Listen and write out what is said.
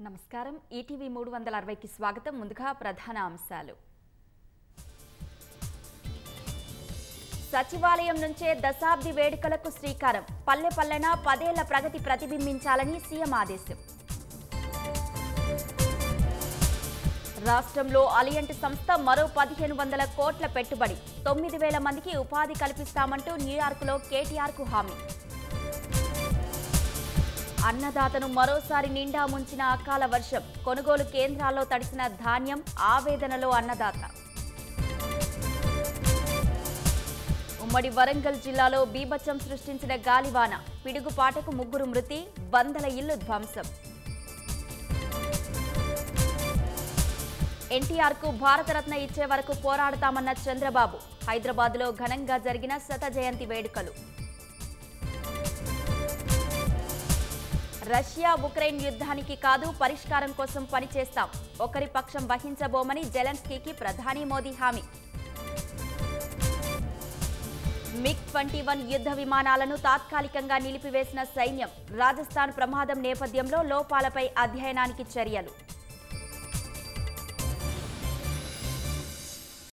నమస్కారం ఈటీవీ మూడు వందల అరవైకి స్వాగతం ముందుగా ప్రధాన అంశాలు సచివాలయం నుంచే దశాబ్ది వేడుకలకు శ్రీకారం పల్లె పల్లెన పదేళ్ల ప్రగతి ప్రతిబింబించాలని సీఎం ఆదేశం రాష్ట్రంలో అలియంట్ సంస్థ మరో పదిహేను వందల కోట్ల పెట్టుబడి తొమ్మిది వేల మందికి ఉపాధి కల్పిస్తామంటూ న్యూయార్క్లో కేటీఆర్కు హామీ అన్నదాతను మరోసారి నిండా ముంచిన అకాల వర్షం కొనుగోలు కేంద్రాల్లో తడిసిన ధాన్యం ఆవేదనలో అన్నదాత ఉమ్మడి వరంగల్ జిల్లాలో బీభత్సం సృష్టించిన గాలివాన పిడుగుపాటకు ముగ్గురు మృతి వందల ఇల్లు ధ్వంసం ఎన్టీఆర్కు భారతరత్న ఇచ్చే వరకు పోరాడతామన్న చంద్రబాబు హైదరాబాద్లో ఘనంగా జరిగిన శత జయంతి వేడుకలు రష్యా ఉక్రెయిన్ యుద్ధానికి కాదు పరిష్కారం కోసం పనిచేస్తాం ఒకరి పక్షం వహించబోమని జెలెన్స్కీకి ప్రధాని మోదీ హామీ మిగ్ ట్వంటీ వన్ యుద్ధ విమానాలను తాత్కాలికంగా నిలిపివేసిన సైన్యం రాజస్థాన్ ప్రమాదం నేపథ్యంలో లోపాలపై అధ్యయనానికి చర్యలు